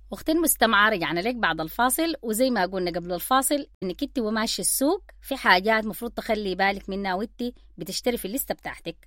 أختي المستمعة رجعنا لك بعد الفاصل وزي ما قلنا قبل الفاصل إنك أنت وماشي السوق في حاجات مفروض تخلي بالك منها وأنت بتشتري في الليستة بتاعتك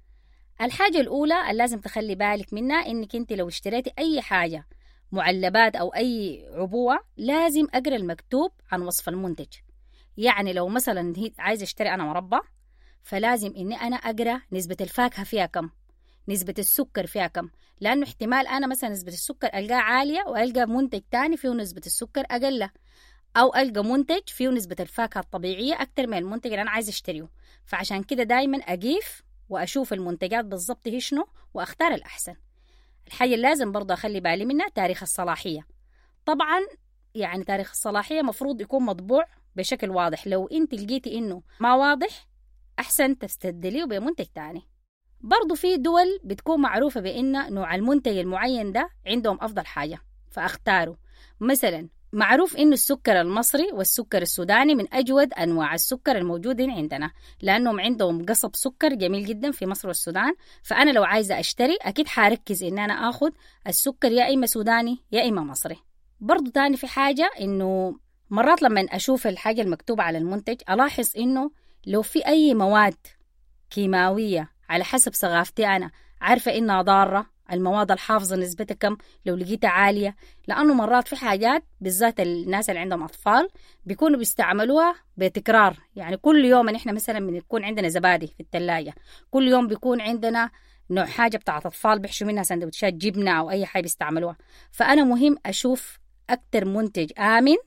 الحاجة الأولى اللي لازم تخلي بالك منها إنك أنت لو اشتريتي أي حاجة معلبات أو أي عبوة لازم أقرأ المكتوب عن وصف المنتج يعني لو مثلا هي عايزة اشتري أنا مربى فلازم إني أنا أقرأ نسبة الفاكهة فيها كم نسبة السكر فيها كم لأنه احتمال أنا مثلا نسبة السكر ألقاها عالية وألقى منتج تاني فيه نسبة السكر أقل أو ألقى منتج فيه نسبة الفاكهة الطبيعية أكتر من المنتج اللي أنا عايزة أشتريه فعشان كده دايما أقيف وأشوف المنتجات بالضبط هي شنو وأختار الأحسن الحاجة اللي لازم برضه أخلي بالي منها تاريخ الصلاحية طبعا يعني تاريخ الصلاحية مفروض يكون مطبوع بشكل واضح لو انت لقيتي انه ما واضح احسن تستبدليه بمنتج تاني برضو في دول بتكون معروفة بأن نوع المنتج المعين ده عندهم أفضل حاجة فأختاره مثلا معروف إنه السكر المصري والسكر السوداني من أجود أنواع السكر الموجودين عندنا لأنهم عندهم قصب سكر جميل جدا في مصر والسودان فأنا لو عايزة أشتري أكيد حاركز إن أنا آخد السكر يا إما سوداني يا إما مصري برضو تاني في حاجة إنه مرات لما أشوف الحاجة المكتوبة على المنتج ألاحظ إنه لو في أي مواد كيماوية على حسب ثقافتي أنا عارفة إنها ضارة المواد الحافظة نسبتها كم لو لقيتها عالية لأنه مرات في حاجات بالذات الناس اللي عندهم أطفال بيكونوا بيستعملوها بتكرار يعني كل يوم نحن مثلا بنكون عندنا زبادي في الثلاجة كل يوم بيكون عندنا نوع حاجة بتاعت أطفال بيحشوا منها سندوتشات جبنة أو أي حاجة بيستعملوها فأنا مهم أشوف أكتر منتج آمن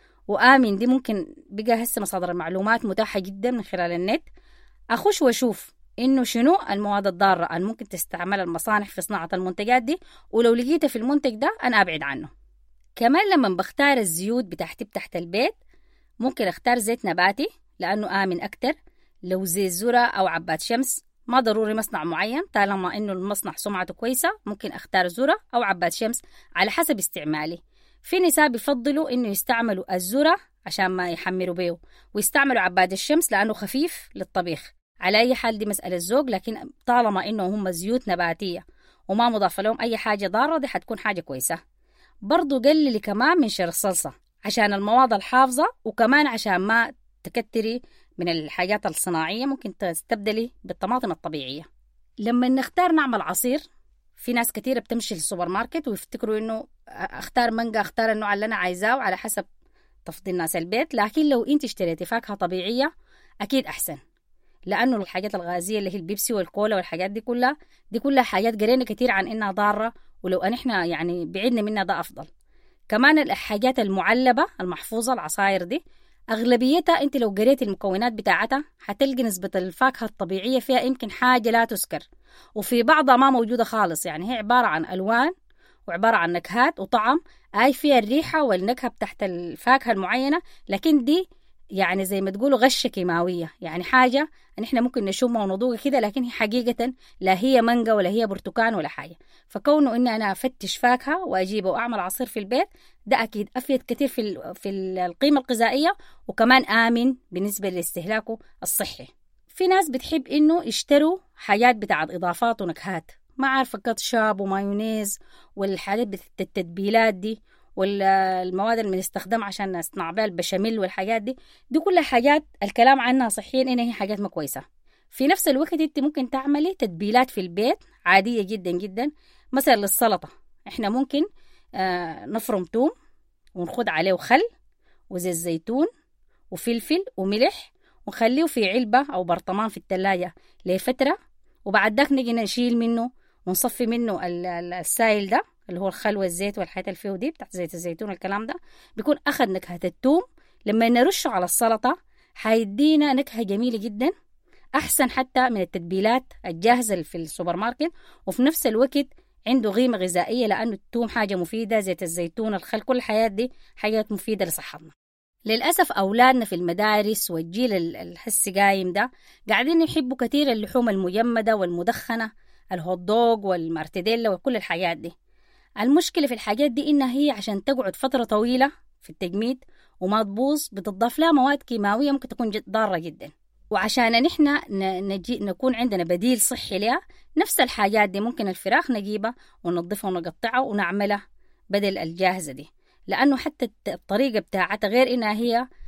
وآمن دي ممكن بقى هسه مصادر المعلومات متاحة جدا من خلال النت أخش وأشوف إنه شنو المواد الضارة اللي ممكن تستعمل المصانع في صناعة المنتجات دي ولو لقيتها في المنتج ده أنا أبعد عنه كمان لما بختار الزيوت بتاعتي بتاعت البيت ممكن أختار زيت نباتي لأنه آمن أكتر لو زيت ذرة أو عباد شمس ما ضروري مصنع معين طالما إنه المصنع سمعته كويسة ممكن أختار ذرة أو عباد شمس على حسب استعمالي في نساء بيفضلوا إنه يستعملوا الذرة عشان ما يحمروا بيه ويستعملوا عباد الشمس لأنه خفيف للطبيخ على أي حال دي مسألة ذوق لكن طالما إنه هم زيوت نباتية وما مضاف لهم أي حاجة ضارة دي حتكون حاجة كويسة برضو قللي كمان من شر الصلصة عشان المواد الحافظة وكمان عشان ما تكتري من الحاجات الصناعية ممكن تستبدلي بالطماطم الطبيعية لما نختار نعمل عصير في ناس كثيرة بتمشي للسوبر ماركت ويفتكروا إنه أختار مانجا أختار النوع اللي أنا عايزاه وعلى حسب تفضيل ناس البيت لكن لو أنت اشتريتي فاكهة طبيعية أكيد أحسن لانه الحاجات الغازيه اللي هي البيبسي والكولا والحاجات دي كلها دي كلها حاجات قرينا كتير عن انها ضاره ولو ان احنا يعني بعدنا منها ده افضل كمان الحاجات المعلبه المحفوظه العصاير دي اغلبيتها انت لو قريت المكونات بتاعتها حتلقي نسبه الفاكهه الطبيعيه فيها يمكن حاجه لا تذكر وفي بعضها ما موجوده خالص يعني هي عباره عن الوان وعباره عن نكهات وطعم اي فيها الريحه والنكهه بتاعت الفاكهه المعينه لكن دي يعني زي ما تقولوا غشة كيماوية يعني حاجة نحن ممكن نشمها ونضوقها كده لكن هي حقيقة لا هي مانجا ولا هي برتقان ولا حاجة فكونه إني أنا أفتش فاكهة وأجيبه وأعمل عصير في البيت ده أكيد أفيد كثير في في القيمة الغذائية وكمان آمن بالنسبة لاستهلاكه الصحي في ناس بتحب إنه يشتروا حاجات بتاعت إضافات ونكهات ما عارفة كاتشاب ومايونيز والحاجات بتاعت التتبيلات دي والمواد اللي بنستخدم عشان نصنع بها البشاميل والحاجات دي دي كلها حاجات الكلام عنها صحيا انها هي حاجات ما كويسه في نفس الوقت انت ممكن تعملي تتبيلات في البيت عاديه جدا جدا مثلا للسلطه احنا ممكن آه نفرم توم ونخد عليه خل وزيت زيتون وفلفل وملح ونخليه في علبة أو برطمان في التلاجة لفترة وبعد ذاك نجي نشيل منه ونصفي منه السائل ده اللي هو الخل والزيت والحاجات اللي فيه دي بتاعت زيت الزيتون والكلام ده بيكون أخذ نكهة التوم لما نرشه على السلطة حيدينا نكهة جميلة جدا أحسن حتى من التتبيلات الجاهزة اللي في السوبر ماركت وفي نفس الوقت عنده قيمة غذائية لأنه التوم حاجة مفيدة زيت الزيتون الخل كل الحياة دي حاجات مفيدة لصحتنا للأسف أولادنا في المدارس والجيل الحسي قايم ده قاعدين يحبوا كثير اللحوم المجمدة والمدخنة الهوت دوغ والمارتديلا وكل الحاجات دي المشكلة في الحاجات دي إنها هي عشان تقعد فترة طويلة في التجميد وما تبوظ بتضاف لها مواد كيماوية ممكن تكون ضارة جدا وعشان نحن نجي نكون عندنا بديل صحي لها نفس الحاجات دي ممكن الفراخ نجيبها وننظفها ونقطعها ونعملها بدل الجاهزة دي لأنه حتى الطريقة بتاعتها غير إنها هي